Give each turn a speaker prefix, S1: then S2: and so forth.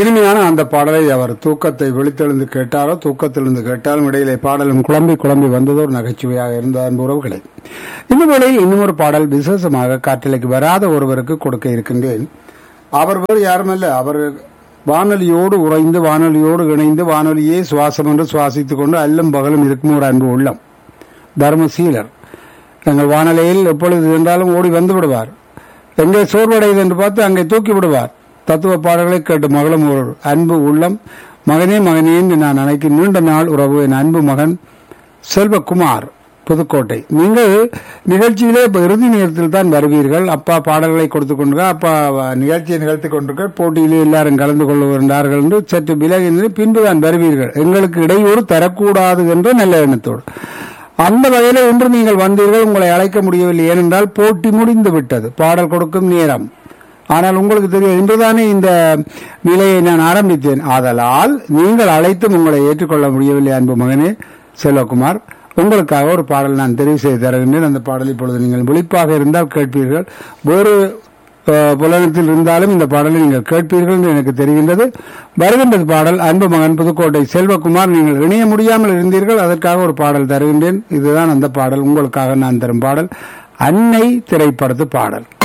S1: இனிமையான அந்த பாடலை அவர் தூக்கத்தை விழித்தெழுந்து கேட்டாரோ தூக்கத்திலிருந்து கேட்டாலும் இடையிலே பாடலும் குழம்பி குழம்பி வந்ததோ ஒரு நகைச்சுவையாக இருந்த அன்பு உறவுகளை இந்த வேளையில் இன்னும் ஒரு பாடல் விசேஷமாக காற்றலைக்கு வராத ஒருவருக்கு கொடுக்க இருக்கின்றேன் அவர் வேறு யாருமல்ல அவர் வானொலியோடு உறைந்து வானொலியோடு இணைந்து வானொலியே சுவாசம் என்று சுவாசித்துக் கொண்டு அல்லும் பகலும் இருக்கும் ஒரு அன்பு உள்ளம் தர்மசீலர் எங்கள் வானொலியில் எப்பொழுது என்றாலும் ஓடி வந்து விடுவார் எங்கே சோர்வடையுது என்று பார்த்து அங்கே தூக்கி விடுவார் தத்துவ பாடல்களை கேட்டு மகளும் ஒரு அன்பு உள்ளம் மகனே மகனே என்று நான் அனைக்கு நீண்ட நாள் உறவு என் அன்பு மகன் செல்வகுமார் புதுக்கோட்டை நீங்கள் நிகழ்ச்சியிலே இப்ப இறுதி நேரத்தில் தான் வருவீர்கள் அப்பா பாடல்களை கொடுத்து கொண்டிருக்க அப்பா நிகழ்ச்சியை நிகழ்த்தி கொண்டிருக்க போட்டியிலே எல்லாரும் கலந்து கொள்ளுகின்றார்கள் என்று சற்று விலகி நின்று பின்புதான் வருவீர்கள் எங்களுக்கு இடையூறு தரக்கூடாது என்ற நல்ல எண்ணத்தோடு அந்த வகையில இன்று நீங்கள் வந்தீர்கள் உங்களை அழைக்க முடியவில்லை ஏனென்றால் போட்டி முடிந்து விட்டது பாடல் கொடுக்கும் நேரம் ஆனால் உங்களுக்கு தெரியும் இன்றுதானே இந்த நிலையை நான் ஆரம்பித்தேன் ஆதலால் நீங்கள் அழைத்தும் உங்களை ஏற்றுக்கொள்ள முடியவில்லை அன்பு மகனே செல்வகுமார் உங்களுக்காக ஒரு பாடல் நான் தெரிவு செய்து தருகின்றேன் அந்த பாடல் இப்பொழுது நீங்கள் விழிப்பாக இருந்தால் கேட்பீர்கள் வேறு அஹ், புலனத்தில் இருந்தாலும் இந்த பாடலை நீங்கள் கேட்பீர்கள் என்று எனக்கு தெரிகின்றது வருகின்றது பாடல் அன்பு மகன் புதுக்கோட்டை செல்வகுமார் நீங்கள் இணைய முடியாமல் இருந்தீர்கள் அதற்காக ஒரு பாடல் தருகின்றேன் இதுதான் அந்த பாடல் உங்களுக்காக நான் தரும் பாடல் அன்னை திரைப்படத்து பாடல்